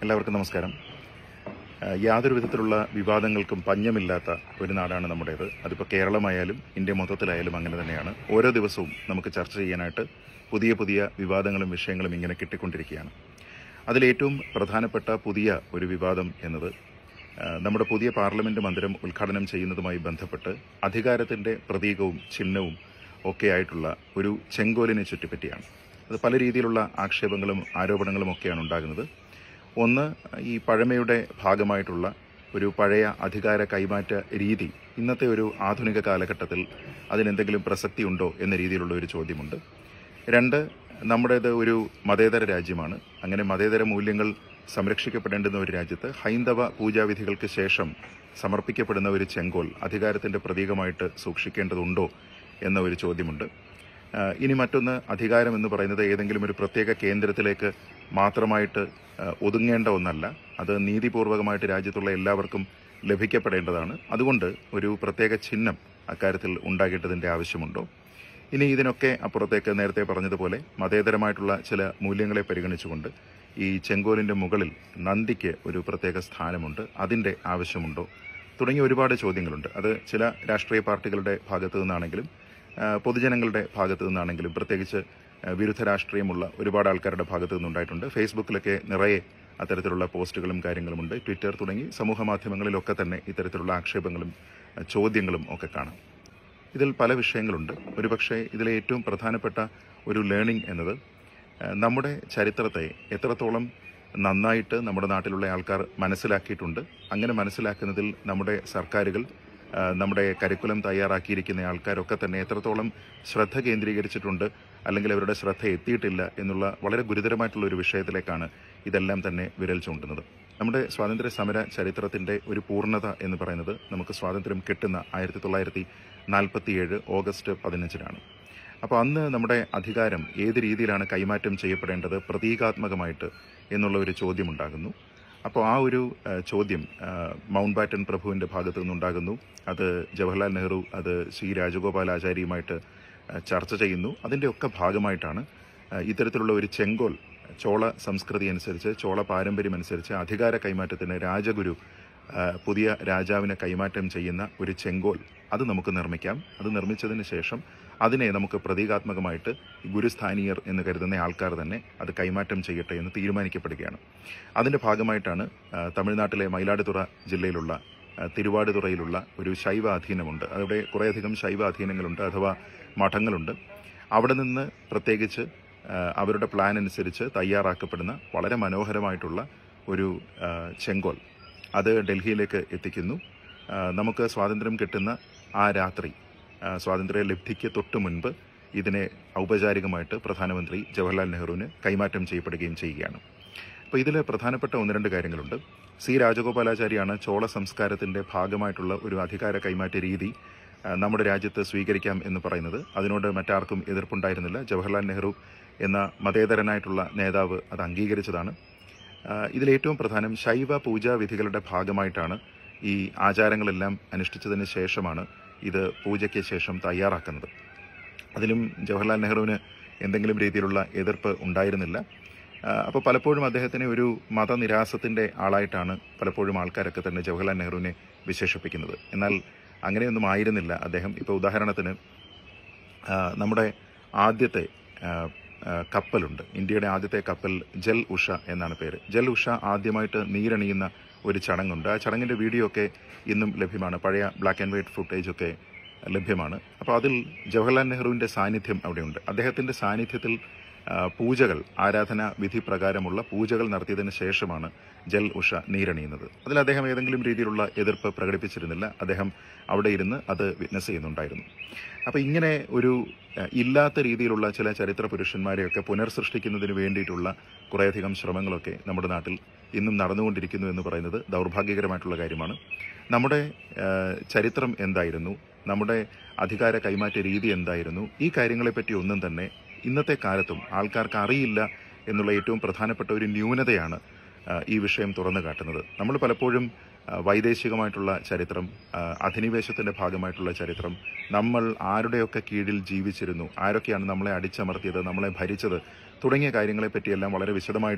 എല്ലാവർക്കും നമസ്കാരം ഏഹ് യാതൊരു വിധത്തിലുള്ള വിവാദങ്ങൾക്കും പഞ്ഞമില്ലാത്ത ഒരു നാടാണ് നമ്മുടേത് അതിപ്പോൾ കേരളമായാലും ഇന്ത്യ മൊത്തത്തിലായാലും അങ്ങനെ തന്നെയാണ് ഓരോ ദിവസവും നമുക്ക് ചർച്ച ചെയ്യാനായിട്ട് പുതിയ പുതിയ വിവാദങ്ങളും വിഷയങ്ങളും ഇങ്ങനെ കിട്ടിക്കൊണ്ടിരിക്കുകയാണ് അതിലേറ്റവും പ്രധാനപ്പെട്ട പുതിയ ഒരു വിവാദം എന്നത് ഏഹ് നമ്മുടെ പുതിയ പാർലമെന്റ് മന്ദിരം ഉദ്ഘാടനം ചെയ്യുന്നതുമായി ബന്ധപ്പെട്ട് അധികാരത്തിന്റെ പ്രതീകവും ചിഹ്നവും ഒക്കെ ആയിട്ടുള്ള ഒരു ചെങ്കോലിനെ ചുറ്റിപ്പറ്റിയാണ് അത് പല രീതിയിലുള്ള ആക്ഷേപങ്ങളും ആരോപണങ്ങളും ഒക്കെയാണ് ഉണ്ടാകുന്നത് ഒന്ന് ഈ പഴമയുടെ ഭാഗമായിട്ടുള്ള ഒരു പഴയ അധികാര കൈമാറ്റ രീതി ഇന്നത്തെ ഒരു ആധുനിക കാലഘട്ടത്തിൽ അതിനെന്തെങ്കിലും പ്രസക്തി ഉണ്ടോ എന്ന രീതിയിലുള്ള ഒരു ചോദ്യമുണ്ട് രണ്ട് നമ്മുടേത് ഒരു മതേതര രാജ്യമാണ് അങ്ങനെ മതേതര മൂല്യങ്ങൾ സംരക്ഷിക്കപ്പെടേണ്ടുന്ന ഒരു രാജ്യത്ത് ഹൈന്ദവ പൂജാവിധികൾക്ക് ശേഷം സമർപ്പിക്കപ്പെടുന്ന ഒരു ചെങ്കോൽ അധികാരത്തിന്റെ പ്രതീകമായിട്ട് സൂക്ഷിക്കേണ്ടതുണ്ടോ എന്ന ഒരു ചോദ്യമുണ്ട് ആഹ് ഇനി മറ്റൊന്ന് അധികാരം എന്ന് പറയുന്നത് ഏതെങ്കിലും ഒരു പ്രത്യേക കേന്ദ്രത്തിലേക്ക് മാത്രമായിട്ട് ആഹ് ഒതുങ്ങേണ്ട ഒന്നല്ല അത് നീതിപൂർവകമായിട്ട് രാജ്യത്തുള്ള എല്ലാവർക്കും ലഭിക്കപ്പെടേണ്ടതാണ് അതുകൊണ്ട് ഒരു പ്രത്യേക ചിഹ്നം അക്കാര്യത്തിൽ ഉണ്ടാകേണ്ടതിന്റെ ആവശ്യമുണ്ടോ ഇനി ഇതിനൊക്കെ അപ്പുറത്തേക്ക് നേരത്തെ പറഞ്ഞതുപോലെ മതേതരമായിട്ടുള്ള ചില മൂല്യങ്ങളെ പരിഗണിച്ചുകൊണ്ട് ഈ ചെങ്കോലിന്റെ മുകളിൽ നന്ദിക്ക് ഒരു പ്രത്യേക സ്ഥാനമുണ്ട് അതിന്റെ ആവശ്യമുണ്ടോ തുടങ്ങിയ ഒരുപാട് ചോദ്യങ്ങളുണ്ട് അത് ചില രാഷ്ട്രീയ പാർട്ടികളുടെ ഭാഗത്തു നിന്നാണെങ്കിലും ആ, പൊതുജനങ്ങളുടെ ഭാഗത്തു നിന്നാണെങ്കിലും പ്രത്യേകിച്ച് ആ, വിരുദ്ധ രാഷ്ട്രീയമുള്ള ഒരുപാട് ആൾക്കാരുടെ ഭാഗത്തു നിന്നുണ്ടായിട്ടുണ്ട് ഫേസ്ബുക്കിലൊക്കെ നിറയെ അത്തരത്തിലുള്ള പോസ്റ്റുകളും കാര്യങ്ങളുമുണ്ട് ട്വിറ്റർ തുടങ്ങി സമൂഹ മാധ്യമങ്ങളിലൊക്കെ തന്നെ ഇത്തരത്തിലുള്ള ആക്ഷേപങ്ങളും ആ, ചോദ്യങ്ങളും ഒക്കെ കാണാം ഇതിൽ പല വിഷയങ്ങളുണ്ട് ഒരുപക്ഷെ ഇതിലെ ഏറ്റവും പ്രധാനപ്പെട്ട ഒരു ലേണിംഗ് എന്നത് ആ, നമ്മുടെ ചരിത്രത്തെ എത്രത്തോളം നന്നായിട്ട് നമ്മുടെ നാട്ടിലുള്ള ആൾക്കാർ മനസ്സിലാക്കിയിട്ടുണ്ട് അങ്ങനെ മനസ്സിലാക്കുന്നതിൽ നമ്മുടെ സർക്കാരുകൾ ആ, നമ്മുടെ കരിക്കുലം തയ്യാറാക്കിയിരിക്കുന്ന ആൾക്കാരൊക്കെ തന്നെ എത്രത്തോളം ശ്രദ്ധ കേന്ദ്രീകരിച്ചിട്ടുണ്ട് അല്ലെങ്കിൽ അവരുടെ ശ്രദ്ധ എത്തിയിട്ടില്ല എന്നുള്ള വളരെ ഗുരുതരമായിട്ടുള്ള ഒരു വിഷയത്തിലേക്കാണ് ഇതെല്ലാം തന്നെ വിരൽ ചൂണ്ടുന്നത് നമ്മുടെ സ്വാതന്ത്ര്യ സമര ചരിത്രത്തിന്റെ ഒരു പൂർണ്ണത എന്ന് പറയുന്നത് നമുക്ക് സ്വാതന്ത്ര്യം കിട്ടുന്ന ആയിരത്തി തൊള്ളായിരത്തി നാൽപ്പത്തിയേഴ് ഓഗസ്റ്റ് പതിനഞ്ചിനാണ് അപ്പോൾ അന്ന് നമ്മുടെ അധികാരം ഏത് രീതിയിലാണ് കൈമാറ്റം ചെയ്യപ്പെടേണ്ടത് പ്രതീകാത്മകമായിട്ട് എന്നുള്ള ഒരു ചോദ്യമുണ്ടാകുന്നു അപ്പോൾ ആ ഒരു ആ, ചോദ്യം ആ, മൗണ്ട് ബാറ്റൻ പ്രഭുവിന്റെ ഭാഗത്തു നിന്നുണ്ടാകുന്നു അത് ജവഹർലാൽ നെഹ്റു അത് ശ്രീ രാജഗോപാലാചാര്യയുമായിട്ട് ആ, ചർച്ച ചെയ്യുന്നു അതിന്റെ ഒക്കെ ഭാഗമായിട്ടാണ് ആ, ഇത്തരത്തിലുള്ള ഒരു ചെങ്കോൽ ചോള സംസ്കൃതി അനുസരിച്ച് ചോള പാരമ്പര്യം അനുസരിച്ച് അധികാര കൈമാറ്റത്തിന് രാജഗുരു ആ, പുതിയ രാജാവിനെ കൈമാറ്റം ചെയ്യുന്ന ഒരു ചെങ്കോൽ അത് നമുക്ക് നിർമ്മിക്കാം അത് നിർമ്മിച്ചതിന് ശേഷം അതിനെ നമുക്ക് പ്രതീകാത്മകമായിട്ട് ഗുരുസ്ഥാനീയർ എന്ന് കരുതുന്ന ആൾക്കാർ തന്നെ അത് കൈമാറ്റം ചെയ്യട്ടെ എന്ന് തീരുമാനിക്കപ്പെടുകയാണ് അതിന്റെ ഭാഗമായിട്ടാണ് ആ, തമിഴ്നാട്ടിലെ മയിലാടുതുറ ജില്ലയിലുള്ള ആ, തിരുവാടുതുറയിലുള്ള ഒരു ശൈവ അധീനമുണ്ട് അവിടെ കുറേയധികം ശൈവ അധീനങ്ങളുണ്ട് അഥവാ മഠങ്ങളുണ്ട് അവിടെ നിന്ന് പ്രത്യേകിച്ച് ആ, അവരുടെ പ്ലാൻ അനുസരിച്ച് തയ്യാറാക്കപ്പെടുന്ന വളരെ മനോഹരമായിട്ടുള്ള ഒരു ആ, ചെങ്കോൽ അത് ഡൽഹിയിലേക്ക് എത്തിക്കുന്നു ആ, നമുക്ക് സ്വാതന്ത്ര്യം കിട്ടുന്ന ആ രാത്രി ആ, സ്വാതന്ത്ര്യ ലബ്ധിക്ക് തൊട്ട് മുൻപ് ഇതിനെ ഔപചാരികമായിട്ട് പ്രധാനമന്ത്രി ജവഹർലാൽ നെഹ്റുവിന് കൈമാറ്റം ചെയ്യപ്പെടുകയും ചെയ്യുകയാണ് അപ്പോൾ ഇതിൽ പ്രധാനപ്പെട്ട ഒന്ന് രണ്ട് കാര്യങ്ങളുണ്ട് സി രാജഗോപാലാചാര്യാണ് ചോള സംസ്കാരത്തിന്റെ ഭാഗമായിട്ടുള്ള ഒരു അധികാര കൈമാറ്റ രീതി ആ, നമ്മുടെ രാജ്യത്ത് സ്വീകരിക്കാം എന്ന് പറയുന്നത് അതിനോട് മറ്റാർക്കും എതിർപ്പുണ്ടായിരുന്നില്ല ജവഹർലാൽ നെഹ്റു എന്ന മതേതരനായിട്ടുള്ള നേതാവ് അത് അംഗീകരിച്ചതാണ് ആ, ഇതിലേറ്റവും പ്രധാനം ശൈവ പൂജാവിധികളുടെ ഭാഗമായിട്ടാണ് ഈ ആചാരങ്ങളെല്ലാം അനുഷ്ഠിച്ചതിന് ശേഷമാണ് ഇത് പൂജയ്ക്ക് ശേഷം തയ്യാറാക്കുന്നത് അതിലും ജവഹർലാൽ നെഹ്റുവിന് എന്തെങ്കിലും രീതിയിലുള്ള എതിർപ്പ് ഉണ്ടായിരുന്നില്ല അപ്പോൾ പലപ്പോഴും അദ്ദേഹത്തിനെ ഒരു മതനിരാസത്തിന്റെ ആളായിട്ടാണ് പലപ്പോഴും ആൾക്കാരൊക്കെ തന്നെ ജവഹർലാൽ നെഹ്റുവിനെ വിശേഷിപ്പിക്കുന്നത് എന്നാൽ അങ്ങനെയൊന്നും ആയിരുന്നില്ല അദ്ദേഹം ഇപ്പോൾ ഉദാഹരണത്തിന് ആ, നമ്മുടെ ആദ്യത്തെ ആ, ആ, കപ്പലുണ്ട് ഇന്ത്യയുടെ ആദ്യത്തെ കപ്പൽ ജൽ ഉഷ എന്നാണ് പേര് ജൽ ഉഷ ആദ്യമായിട്ട് നീരണിയുന്ന ഒരു ചടങ്ങുണ്ട് ആ ചടങ്ങിന്റെ വീഡിയോ ഒക്കെ ഇന്നും ലഭ്യമാണ് പഴയ ബ്ലാക്ക് ആൻഡ് വൈറ്റ് ഫുട്ടേജ് ഒക്കെ ലഭ്യമാണ് അപ്പോൾ അതിൽ ജവഹർലാൽ നെഹ്റുവിന്റെ സാന്നിധ്യം അവിടെയുണ്ട് അദ്ദേഹത്തിന്റെ സാന്നിധ്യത്തിൽ ആ, പൂജകൾ ആരാധന വിധി പ്രകാരമുള്ള പൂജകൾ നടത്തിയതിനു ശേഷമാണ് ജൽ ഉഷ നീരണിയുന്നത് അതിൽ അദ്ദേഹം ഏതെങ്കിലും രീതിയിലുള്ള എതിർപ്പ് പ്രകടിപ്പിച്ചിരുന്നില്ല അദ്ദേഹം അവിടെ ഇരുന്ന് അത് വിറ്റ്നസ് ചെയ്യുന്നുണ്ടായിരുന്നു അപ്പോൾ ഇങ്ങനെ ഒരു ആ, ഇല്ലാത്ത രീതിയിലുള്ള ചില ചരിത്ര പുരുഷന്മാരെയൊക്കെ പുനർസൃഷ്ടിക്കുന്നതിന് വേണ്ടിയിട്ടുള്ള കുറേയധികം ശ്രമങ്ങളൊക്കെ നമ്മുടെ നാട്ടിൽ ഇന്നും നടന്നുകൊണ്ടിരിക്കുന്നു എന്ന് പറയുന്നത് ദൗർഭാഗ്യകരമായിട്ടുള്ള കാര്യമാണ് നമ്മുടെ ആ, ചരിത്രം എന്തായിരുന്നു നമ്മുടെ അധികാര കൈമാറ്റ രീതി എന്തായിരുന്നു ഈ കാര്യങ്ങളെപ്പറ്റി ഒന്നും തന്നെ ഇന്നത്തെ കാലത്തും ആൾക്കാർക്ക് അറിയില്ല എന്നുള്ള ഏറ്റവും പ്രധാനപ്പെട്ട ഒരു ന്യൂനതയാണ് ആ, ഈ വിഷയം തുറന്നു കാട്ടുന്നത് നമ്മൾ പലപ്പോഴും ആ, വൈദേശികമായിട്ടുള്ള ചരിത്രം ആ, അധിനിവേശത്തിന്റെ ഭാഗമായിട്ടുള്ള ചരിത്രം നമ്മൾ ആരുടെയൊക്കെ കീഴിൽ ജീവിച്ചിരുന്നു ആരൊക്കെയാണ് നമ്മളെ അടിച്ചമർത്തിയത് നമ്മളെ ഭരിച്ചത് തുടങ്ങിയ കാര്യങ്ങളെപ്പറ്റിയെല്ലാം വളരെ വിശദമായിട്ട്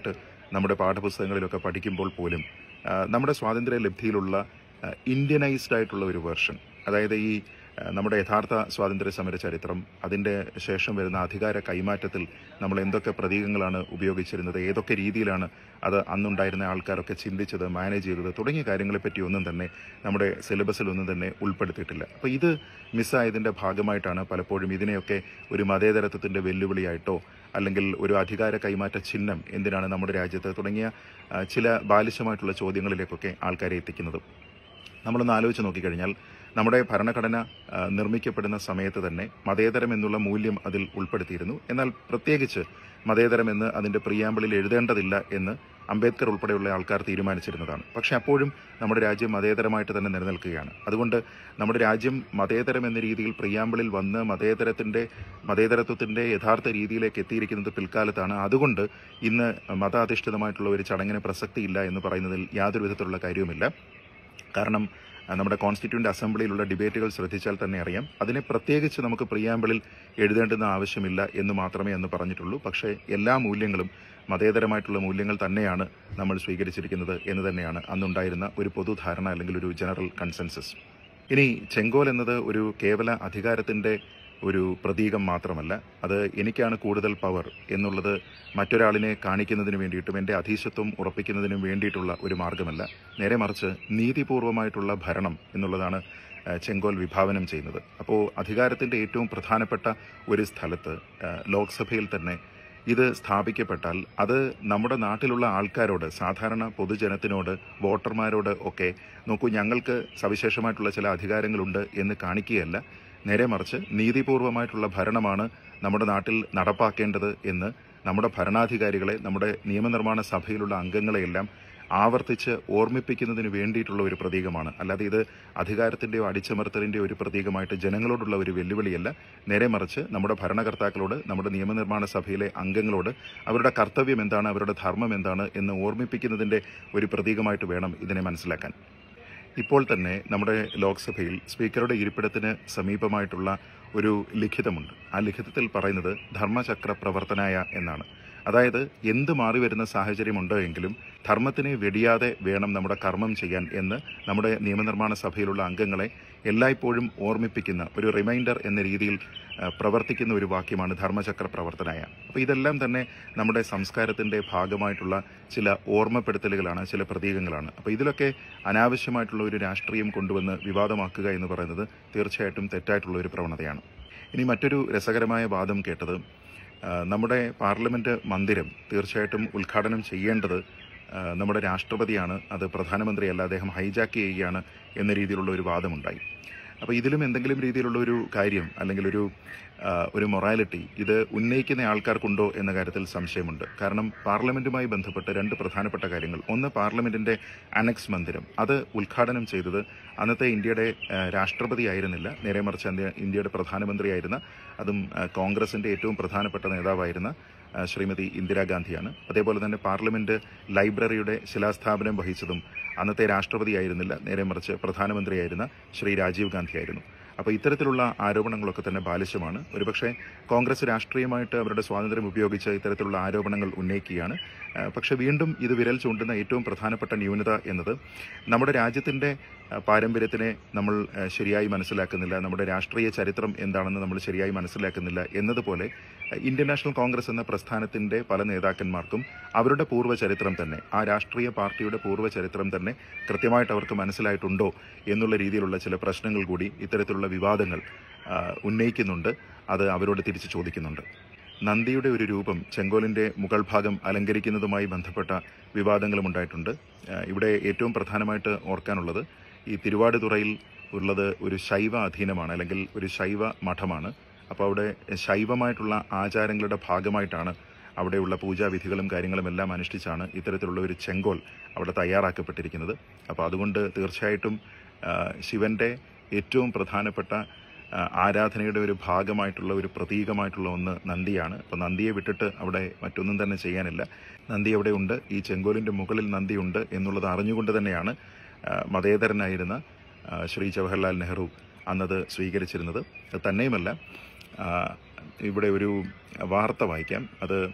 നമ്മുടെ പാഠപുസ്തകങ്ങളിലൊക്കെ പഠിക്കുമ്പോൾ പോലും ആ, നമ്മുടെ സ്വാതന്ത്ര്യ ലബ്ധിയിലുള്ള ഇന്ത്യനൈസ്ഡ് ആയിട്ടുള്ള ഒരു വേർഷൻ അതായത് ഈ ആ, നമ്മുടെ യഥാർത്ഥ സ്വാതന്ത്ര്യ സമര ചരിത്രം അതിൻ്റെ ശേഷം വരുന്ന അധികാര കൈമാറ്റത്തിൽ നമ്മൾ എന്തൊക്കെ പ്രതീകങ്ങളാണ് ഉപയോഗിച്ചിരുന്നത് ഏതൊക്കെ രീതിയിലാണ് അത് അന്നുണ്ടായിരുന്ന ആൾക്കാരൊക്കെ ചിന്തിച്ചത് മാനേജ് ചെയ്തത് തുടങ്ങിയ കാര്യങ്ങളെപ്പറ്റി ഒന്നും തന്നെ നമ്മുടെ സിലബസിൽ ഒന്നും തന്നെ ഉൾപ്പെടുത്തിയിട്ടില്ല അപ്പോൾ ഇത് മിസ്സായതിൻ്റെ ഭാഗമായിട്ടാണ് പലപ്പോഴും ഇതിനെയൊക്കെ ഒരു മതേതരത്വത്തിൻ്റെ വെല്ലുവിളിയായിട്ടോ അല്ലെങ്കിൽ ഒരു അധികാര കൈമാറ്റ ചിഹ്നം എന്തിനാണ് നമ്മുടെ രാജ്യത്ത് തുടങ്ങിയ ആ, ചില ബാലിശമായിട്ടുള്ള ചോദ്യങ്ങളിലേക്കൊക്കെ ആൾക്കാരെ എത്തിക്കുന്നത് നമ്മളൊന്ന് ആലോചിച്ച് നോക്കിക്കഴിഞ്ഞാൽ നമ്മുടെ ഭരണഘടന ആ, നിർമ്മിക്കപ്പെടുന്ന സമയത്ത് തന്നെ മതേതരം എന്നുള്ള മൂല്യം അതിൽ ഉൾപ്പെടുത്തിയിരുന്നു എന്നാൽ പ്രത്യേകിച്ച് മതേതരം എന്ന് അതിന്റെ പ്രിയാമ്പിളിൽ എഴുതേണ്ടതില്ല എന്ന് അംബേദ്കർ ഉൾപ്പെടെയുള്ള ആൾക്കാർ തീരുമാനിച്ചിരുന്നതാണ് പക്ഷെ അപ്പോഴും നമ്മുടെ രാജ്യം മതേതരമായിട്ട് തന്നെ നിലനിൽക്കുകയാണ് അതുകൊണ്ട് നമ്മുടെ രാജ്യം മതേതരം എന്ന രീതിയിൽ പ്രിയാമ്പിളിൽ വന്ന് മതേതരത്തിന്റെ മതേതരത്വത്തിന്റെ യഥാർത്ഥ രീതിയിലേക്ക് എത്തിയിരിക്കുന്നത് പിൽക്കാലത്താണ് അതുകൊണ്ട് ഇന്ന് മതാധിഷ്ഠിതമായിട്ടുള്ള ഒരു ചടങ്ങിന് പ്രസക്തിയില്ല എന്ന് പറയുന്നതിൽ യാതൊരു വിധത്തിലുള്ള കാര്യവുമില്ല കാരണം ആ, നമ്മുടെ കോൺസ്റ്റിറ്റ്യൂന്റ് അസംബ്ലിയിലുള്ള ഡിബേറ്റുകൾ ശ്രദ്ധിച്ചാൽ തന്നെ അറിയാം അതിനെ പ്രത്യേകിച്ച് നമുക്ക് പ്രിയാമ്പിളിൽ എഴുതേണ്ടുന്ന ആവശ്യമില്ല എന്ന് മാത്രമേ അന്ന് പറഞ്ഞിട്ടുള്ളൂ പക്ഷേ എല്ലാ മൂല്യങ്ങളും മതേതരമായിട്ടുള്ള മൂല്യങ്ങൾ തന്നെയാണ് നമ്മൾ സ്വീകരിച്ചിരിക്കുന്നത് എന്ന് തന്നെയാണ് അന്നുണ്ടായിരുന്ന ഒരു പൊതുധാരണ അല്ലെങ്കിൽ ഒരു ജനറൽ കൺസെൻസസ് ഇനി ചെങ്കോൽ എന്നത് ഒരു കേവല അധികാരത്തിന്റെ ഒരു പ്രതീകം മാത്രമല്ല അത് എനിക്കാണ് കൂടുതൽ പവർ എന്നുള്ളത് മറ്റൊരാളിനെ കാണിക്കുന്നതിന് വേണ്ടിയിട്ടും എൻ്റെ അധീശത്വം ഉറപ്പിക്കുന്നതിനും വേണ്ടിയിട്ടുള്ള ഒരു മാർഗമല്ല നേരെ മറിച്ച് നീതിപൂർവമായിട്ടുള്ള ഭരണം എന്നുള്ളതാണ് ആ, ചെങ്കോൽ വിഭാവനം ചെയ്യുന്നത് അപ്പോൾ അധികാരത്തിൻ്റെ ഏറ്റവും പ്രധാനപ്പെട്ട ഒരു സ്ഥലത്ത് ആ, ലോക്സഭയിൽ തന്നെ ഇത് സ്ഥാപിക്കപ്പെട്ടാൽ അത് നമ്മുടെ നാട്ടിലുള്ള ആൾക്കാരോട് സാധാരണ പൊതുജനത്തിനോട് വോട്ടർമാരോട് ഒക്കെ നോക്കൂ ഞങ്ങൾക്ക് സവിശേഷമായിട്ടുള്ള ചില അധികാരങ്ങളുണ്ട് എന്ന് കാണിക്കുകയല്ല നേരെ മറിച്ച് നീതിപൂർവമായിട്ടുള്ള ഭരണമാണ് നമ്മുടെ നാട്ടിൽ നടപ്പാക്കേണ്ടത് എന്ന് നമ്മുടെ ഭരണാധികാരികളെ നമ്മുടെ നിയമനിർമ്മാണ സഭയിലുള്ള അംഗങ്ങളെയെല്ലാം ആവർത്തിച്ച് ഓർമ്മിപ്പിക്കുന്നതിന് വേണ്ടിയിട്ടുള്ള ഒരു പ്രതീകമാണ് അല്ലാതെ ഇത് അധികാരത്തിന്റെയോ അടിച്ചമർത്തലിന്റെയോ ഒരു പ്രതീകമായിട്ട് ജനങ്ങളോടുള്ള ഒരു വെല്ലുവിളിയല്ല നേരെ മറിച്ച് നമ്മുടെ ഭരണകർത്താക്കളോട് നമ്മുടെ നിയമനിർമ്മാണ സഭയിലെ അംഗങ്ങളോട് അവരുടെ കർത്തവ്യം എന്താണ് അവരുടെ ധർമ്മം എന്താണ് എന്ന് ഓർമ്മിപ്പിക്കുന്നതിന്റെ ഒരു പ്രതീകമായിട്ട് വേണം ഇതിനെ മനസ്സിലാക്കാൻ ഇപ്പോൾ തന്നെ നമ്മുടെ ലോക്സഭയിൽ സ്പീക്കറുടെ ഇരിപ്പിടത്തിന് സമീപമായിട്ടുള്ള ഒരു ലിഖിതമുണ്ട് ആ ലിഖിതത്തിൽ പറയുന്നത് ധർമ്മചക്ര പ്രവർത്തനായ എന്നാണ് അതായത് എന്ത് മാറി വരുന്ന സാഹചര്യമുണ്ട് എങ്കിലും ധർമ്മത്തിനെ വെടിയാതെ വേണം നമ്മുടെ കർമ്മം ചെയ്യാൻ എന്ന് നമ്മുടെ നിയമനിർമ്മാണ സഭയിലുള്ള അംഗങ്ങളെ എല്ലായ്പ്പോഴും ഓർമ്മിപ്പിക്കുന്ന ഒരു റിമൈൻഡർ എന്ന രീതിയിൽ ആ, പ്രവർത്തിക്കുന്ന ഒരു വാക്യമാണ് ധർമ്മചക്ര പ്രവർത്തനായ അപ്പോൾ ഇതെല്ലാം തന്നെ നമ്മുടെ സംസ്കാരത്തിന്റെ ഭാഗമായിട്ടുള്ള ചില ഓർമ്മപ്പെടുത്തലുകളാണ് ചില പ്രതീകങ്ങളാണ് അപ്പോൾ ഇതിലൊക്കെ അനാവശ്യമായിട്ടുള്ള ഒരു രാഷ്ട്രീയം കൊണ്ടുവന്ന് വിവാദമാക്കുക എന്ന് പറയുന്നത് തീർച്ചയായിട്ടും തെറ്റായിട്ടുള്ള ഒരു പ്രവണതയാണ് ഇനി മറ്റൊരു രസകരമായ വാദം കേട്ടത് ആ, നമ്മുടെ പാർലമെന്റ് മന്ദിരം തീർച്ചയായിട്ടും ഉദ്ഘാടനം ചെയ്യേണ്ടത് ആ, നമ്മുടെ രാഷ്ട്രപതിയാണ് അത് പ്രധാനമന്ത്രിയല്ല അദ്ദേഹം ഹൈജാക്ക് ചെയ്യുകയാണ് എന്ന രീതിയിലുള്ള ഒരു വാദമുണ്ടായി അപ്പോൾ ഇതിലും എന്തെങ്കിലും രീതിയിലുള്ള ഒരു കാര്യം അല്ലെങ്കിൽ ഒരു ആ, ഒരു മൊറാലിറ്റി ഇത് ഉന്നയിക്കുന്ന ആൾക്കാർക്കുണ്ടോ എന്ന കാര്യത്തിൽ സംശയമുണ്ട് കാരണം പാർലമെന്റുമായി ബന്ധപ്പെട്ട് രണ്ട് പ്രധാനപ്പെട്ട കാര്യങ്ങൾ ഒന്ന് പാർലമെന്റിന്റെ അനക്സ് മന്ദിരം അത് ഉദ്ഘാടനം ചെയ്തത് അന്നത്തെ ഇന്ത്യയുടെ ആ, രാഷ്ട്രപതി ആയിരുന്നില്ല നേരെ മറിച്ച് അന്ത്യ- ഇന്ത്യയുടെ പ്രധാനമന്ത്രിയായിരുന്ന അതും ആ, കോൺഗ്രസിന്റെ ഏറ്റവും പ്രധാനപ്പെട്ട നേതാവായിരുന്ന ആ, ശ്രീമതി ഇന്ദിരാഗാന്ധിയാണ് അതേപോലെ തന്നെ പാർലമെന്റ് ലൈബ്രറിയുടെ ശിലാസ്ഥാപനം വഹിച്ചതും അന്നത്തെ രാഷ്ട്രപതിയായിരുന്നില്ല നേരെ മറിച്ച് പ്രധാനമന്ത്രിയായിരുന്ന ശ്രീ രാജീവ് ഗാന്ധിയായിരുന്നു അപ്പോൾ ഇത്തരത്തിലുള്ള ആരോപണങ്ങളൊക്കെ തന്നെ ബാലിശമാണ് ഒരുപക്ഷെ കോൺഗ്രസ് രാഷ്ട്രീയമായിട്ട് അവരുടെ സ്വാതന്ത്ര്യം ഉപയോഗിച്ച് ഇത്തരത്തിലുള്ള ആരോപണങ്ങൾ ഉന്നയിക്കുകയാണ് ആ, പക്ഷെ വീണ്ടും ഇത് വിരൽ ചൂണ്ടുന്ന ഏറ്റവും പ്രധാനപ്പെട്ട ന്യൂനത എന്നത് നമ്മുടെ രാജ്യത്തിന്റെ ആ, പാരമ്പര്യത്തിനെ നമ്മൾ ആ, ശരിയായി മനസ്സിലാക്കുന്നില്ല നമ്മുടെ രാഷ്ട്രീയ ചരിത്രം എന്താണെന്ന് നമ്മൾ ശരിയായി മനസ്സിലാക്കുന്നില്ല എന്നതുപോലെ ആ, ഇന്ത്യൻ നാഷണൽ കോൺഗ്രസ് എന്ന പ്രസ്ഥാനത്തിന്റെ പല നേതാക്കന്മാർക്കും അവരുടെ പൂർവ്വ ചരിത്രം തന്നെ ആ രാഷ്ട്രീയ പാർട്ടിയുടെ പൂർവ്വ ചരിത്രം തന്നെ കൃത്യമായിട്ട് അവർക്ക് മനസ്സിലായിട്ടുണ്ടോ എന്നുള്ള രീതിയിലുള്ള ചില പ്രശ്നങ്ങൾ കൂടി ഇത്തരത്തിലുള്ള വിവാദങ്ങൾ ആ, ഉന്നയിക്കുന്നുണ്ട് അത് അവരോട് തിരിച്ചു ചോദിക്കുന്നുണ്ട് നന്ദിയുടെ ഒരു രൂപം ചെങ്കോലിന്റെ മുകൾ ഭാഗം അലങ്കരിക്കുന്നതുമായി ബന്ധപ്പെട്ട വിവാദങ്ങളും ഉണ്ടായിട്ടുണ്ട് ആ, ഇവിടെ ഏറ്റവും പ്രധാനമായിട്ട് ഓർക്കാനുള്ളത് ഈ തിരുവാടുതുറയിൽ ഉള്ളത് ഒരു ശൈവ അധീനമാണ് അല്ലെങ്കിൽ ഒരു ശൈവ മഠമാണ് അപ്പോൾ അവിടെ ശൈവമായിട്ടുള്ള ആചാരങ്ങളുടെ ഭാഗമായിട്ടാണ് അവിടെയുള്ള പൂജാവിധികളും കാര്യങ്ങളും എല്ലാം അനുഷ്ഠിച്ചാണ് ഇത്തരത്തിലുള്ള ഒരു ചെങ്കോൽ അവിടെ തയ്യാറാക്കപ്പെട്ടിരിക്കുന്നത് അപ്പോൾ അതുകൊണ്ട് തീർച്ചയായിട്ടും ആ, ശിവന്റെ ഏറ്റവും പ്രധാനപ്പെട്ട ആ, ആരാധനയുടെ ഒരു ഭാഗമായിട്ടുള്ള ഒരു പ്രതീകമായിട്ടുള്ള ഒന്ന് നന്ദിയാണ് അപ്പോൾ നന്ദിയെ വിട്ടിട്ട് അവിടെ മറ്റൊന്നും തന്നെ ചെയ്യാനില്ല നന്ദി അവിടെ ഉണ്ട് ഈ ചെങ്കോലിന്റെ മുകളിൽ നന്ദിയുണ്ട് എന്നുള്ളത് അറിഞ്ഞുകൊണ്ട് തന്നെയാണ് ആ, മതേതരനായിരുന്ന ആ, ശ്രീ ജവഹർലാൽ നെഹ്റു അന്നത് സ്വീകരിച്ചിരുന്നത് അത് തന്നെയുമല്ല ആ, ഇവിടെ ഒരു വാർത്ത വായിക്കാം അത്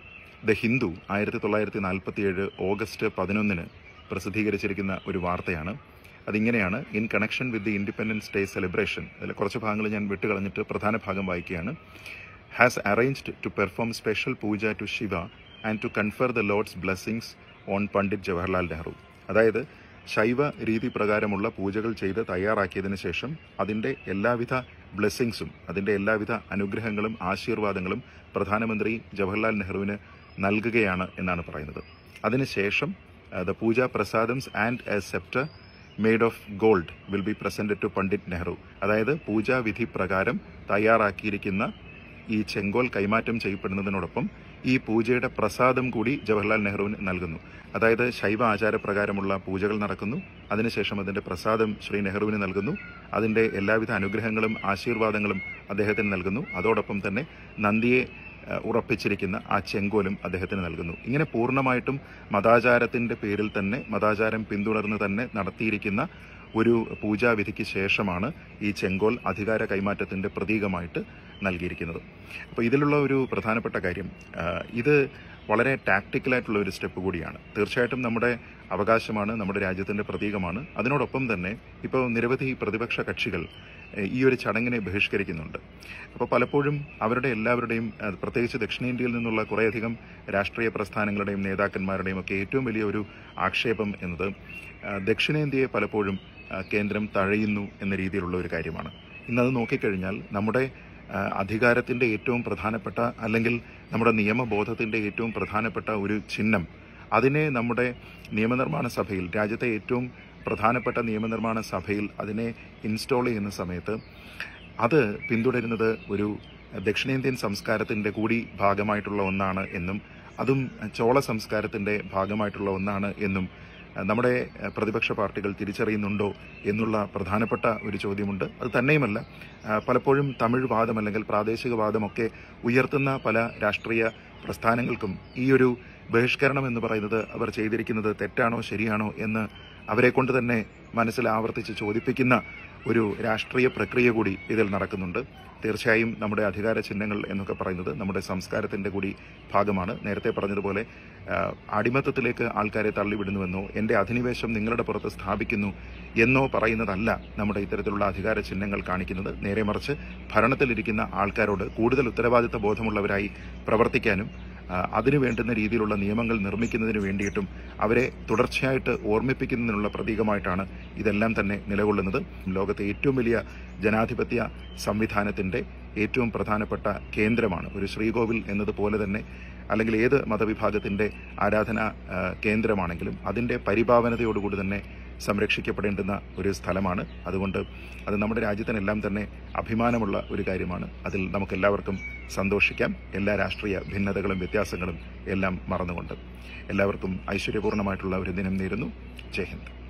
ദ ഹിന്ദു ആയിരത്തി തൊള്ളായിരത്തി നാൽപ്പത്തിയേഴ് ഓഗസ്റ്റ് പതിനൊന്നിന് പ്രസിദ്ധീകരിച്ചിരിക്കുന്ന ഒരു വാർത്തയാണ് അതിങ്ങനെയാണ് in connection with the independence day celebration അതിൽ കുറച്ച് ഭാഗങ്ങൾ ഞാൻ വിട്ടുകളഞ്ഞിട്ട് പ്രധാന ഭാഗം വായിക്കുകയാണ് has arranged to perform special puja to Shiva and to confer the lord's blessings on Pandit Jawaharlal Nehru അതായത് ശൈവ രീതി പ്രകാരമുള്ള പൂജകൾ ചെയ്ത് തയ്യാറാക്കിയതിനു ശേഷം അതിൻ്റെ എല്ലാവിധ ബ്ലെസ്സിങ്സും അതിൻ്റെ എല്ലാവിധ അനുഗ്രഹങ്ങളും ആശീർവാദങ്ങളും പ്രധാനമന്ത്രി ജവഹർലാൽ നെഹ്റുവിന് നൽകുകയാണ് എന്നാണ് പറയുന്നത് അതിനുശേഷം the puja prasadams and a sceptre made of gold will be presented to Pandit Nehru അതായത് പൂജാവിധി പ്രകാരം തയ്യാറാക്കിയിരിക്കുന്ന ഈ ചെങ്കോൽ കൈമാറ്റം ചെയ്യപ്പെടുന്നതിനോടൊപ്പം ഈ പൂജയുടെ പ്രസാദം കൂടി ജവഹർലാൽ നെഹ്റുവിന് നൽകുന്നു അതായത് ശൈവ ആചാരപ്രകാരമുള്ള പൂജകൾ നടക്കുന്നു അതിനുശേഷം അതിന്റെ പ്രസാദം ശ്രീ നെഹ്റുവിന് നൽകുന്നു അതിന്റെ എല്ലാവിധ അനുഗ്രഹങ്ങളും ആശീർവാദങ്ങളും അദ്ദേഹത്തിന് നൽകുന്നു അതോടൊപ്പം തന്നെ നന്ദിയെ ഏഹ്, ഉറപ്പിച്ചിരിക്കുന്ന ആ ചെങ്കോലും അദ്ദേഹത്തിന് നൽകുന്നു ഇങ്ങനെ പൂർണ്ണമായിട്ടും മതാചാരത്തിന്റെ പേരിൽ തന്നെ മതാചാരം പിന്തുടർന്ന് തന്നെ നടത്തിയിരിക്കുന്ന ഒരു പൂജാവിധിക്ക് ശേഷമാണ് ഈ ചെങ്കോൽ അധികാര കൈമാറ്റത്തിന്റെ പ്രതീകമായിട്ട് നൽകിയിരിക്കുന്നത് അപ്പോൾ ഇതിലുള്ള ഒരു പ്രധാനപ്പെട്ട കാര്യം ആ, ഇത് വളരെ ടാക്ടിക്കലായിട്ടുള്ള ഒരു സ്റ്റെപ്പ് കൂടിയാണ് തീർച്ചയായിട്ടും നമ്മുടെ അവകാശമാണ് നമ്മുടെ രാജ്യത്തിന്റെ പ്രതീകമാണ് അതിനോടൊപ്പം തന്നെ ഇപ്പോൾ നിരവധി പ്രതിപക്ഷ കക്ഷികൾ ഏഹ്, ഈ ഒരു ചടങ്ങിനെ ബഹിഷ്കരിക്കുന്നുണ്ട് അപ്പോൾ പലപ്പോഴും അവരുടെ എല്ലാവരുടെയും ഏഹ്, പ്രത്യേകിച്ച് ദക്ഷിണേന്ത്യയിൽ നിന്നുള്ള കുറേയധികം രാഷ്ട്രീയ പ്രസ്ഥാനങ്ങളുടെയും നേതാക്കന്മാരുടെയും ഒക്കെ ഏറ്റവും വലിയ ഒരു ആക്ഷേപം എന്നത് ഏഹ്, ദക്ഷിണേന്ത്യയെ പലപ്പോഴും ഏഹ്, കേന്ദ്രം തഴയുന്നു എന്ന രീതിയിലുള്ള ഒരു കാര്യമാണ് ഇന്നത് നോക്കിക്കഴിഞ്ഞാൽ നമ്മുടെ ആ, അധികാരത്തിന്റെ ഏറ്റവും പ്രധാനപ്പെട്ട അല്ലെങ്കിൽ നമ്മുടെ നിയമബോധത്തിന്റെ ഏറ്റവും പ്രധാനപ്പെട്ട ഒരു ചിഹ്നം അതിനെ നമ്മുടെ നിയമനിർമ്മാണ സഭയിൽ രാജ്യത്തെ ഏറ്റവും പ്രധാനപ്പെട്ട നിയമനിർമ്മാണ സഭയിൽ അതിനെ ഇൻസ്റ്റോൾ ചെയ്യുന്ന സമയത്ത് അത് പിന്തുടരുന്നത് ഒരു ദക്ഷിണേന്ത്യൻ സംസ്കാരത്തിന്റെ കൂടി ഭാഗമായിട്ടുള്ള ഒന്നാണ് എന്നും അതും ചോള സംസ്കാരത്തിന്റെ ഭാഗമായിട്ടുള്ള ഒന്നാണ് എന്നും നമ്മുടെ ഏഹ്, പ്രതിപക്ഷ പാർട്ടികൾ തിരിച്ചറിയുന്നുണ്ടോ എന്നുള്ള പ്രധാനപ്പെട്ട ഒരു ചോദ്യമുണ്ട് അത് തന്നെയുമല്ല ആ, പലപ്പോഴും തമിഴ് വാദം അല്ലെങ്കിൽ പ്രാദേശിക വാദമൊക്കെ ഉയർത്തുന്ന പല രാഷ്ട്രീയ പ്രസ്ഥാനങ്ങൾക്കും ഈ ഒരു ബഹിഷ്കരണം എന്ന് പറയുന്നത് അവർ ചെയ്തിരിക്കുന്നത് തെറ്റാണോ ശരിയാണോ എന്ന് അവരെ കൊണ്ട് തന്നെ മനസ്സിൽ ആവർത്തിച്ച് ചോദിപ്പിക്കുന്ന ഒരു രാഷ്ട്രീയ പ്രക്രിയ കൂടി ഇതിൽ നടക്കുന്നുണ്ട് തീർച്ചയായും നമ്മുടെ അധികാര ചിഹ്നങ്ങൾ എന്നൊക്കെ പറയുന്നത് നമ്മുടെ സംസ്കാരത്തിന്റെ കൂടി ഭാഗമാണ് നേരത്തെ പറഞ്ഞതുപോലെ ആ, അടിമത്തത്തിലേക്ക് ആൾക്കാരെ തള്ളിവിടുന്നുവെന്നോ എന്റെ അധിനിവേശം നിങ്ങളുടെ പുറത്ത് സ്ഥാപിക്കുന്നു എന്നോ പറയുന്നതല്ല നമ്മുടെ ഇത്തരത്തിലുള്ള അധികാര ചിഹ്നങ്ങൾ കാണിക്കുന്നത് നേരെ മറിച്ച് ഭരണത്തിലിരിക്കുന്ന ആൾക്കാരോട് കൂടുതൽ ഉത്തരവാദിത്ത ബോധമുള്ളവരായി പ്രവർത്തിക്കാനും ആ, അതിനു വേണ്ടുന്ന രീതിയിലുള്ള നിയമങ്ങൾ നിർമ്മിക്കുന്നതിന് വേണ്ടിയിട്ടും അവരെ തുടർച്ചയായിട്ട് ഓർമ്മിപ്പിക്കുന്നതിനുള്ള പ്രതീകമായിട്ടാണ് ഇതെല്ലാം തന്നെ നിലകൊള്ളുന്നത് ലോകത്തെ ഏറ്റവും വലിയ ജനാധിപത്യ സംവിധാനത്തിന്റെ ഏറ്റവും പ്രധാനപ്പെട്ട കേന്ദ്രമാണ് ഒരു ശ്രീകോവിൽ എന്നതുപോലെ തന്നെ അല്ലെങ്കിൽ ഏത് മതവിഭാഗത്തിന്റെ ആരാധന ആ, കേന്ദ്രമാണെങ്കിലും അതിന്റെ പരിപാവനതയോടുകൂടി തന്നെ സംരക്ഷിക്കപ്പെടേണ്ടുന്ന ഒരു സ്ഥലമാണ് അതുകൊണ്ട് അത് നമ്മുടെ രാജ്യത്തിനെല്ലാം തന്നെ അഭിമാനമുള്ള ഒരു കാര്യമാണ് അതിൽ നമുക്കെല്ലാവർക്കും സന്തോഷിക്കാം എല്ലാ രാഷ്ട്രീയ ഭിന്നതകളും വ്യത്യാസങ്ങളും എല്ലാം മറന്നുകൊണ്ട് എല്ലാവർക്കും ഐശ്വര്യപൂർണ്ണമായിട്ടുള്ള ഒരു ദിനം നേരുന്നു ജയ് ഹിന്ദ്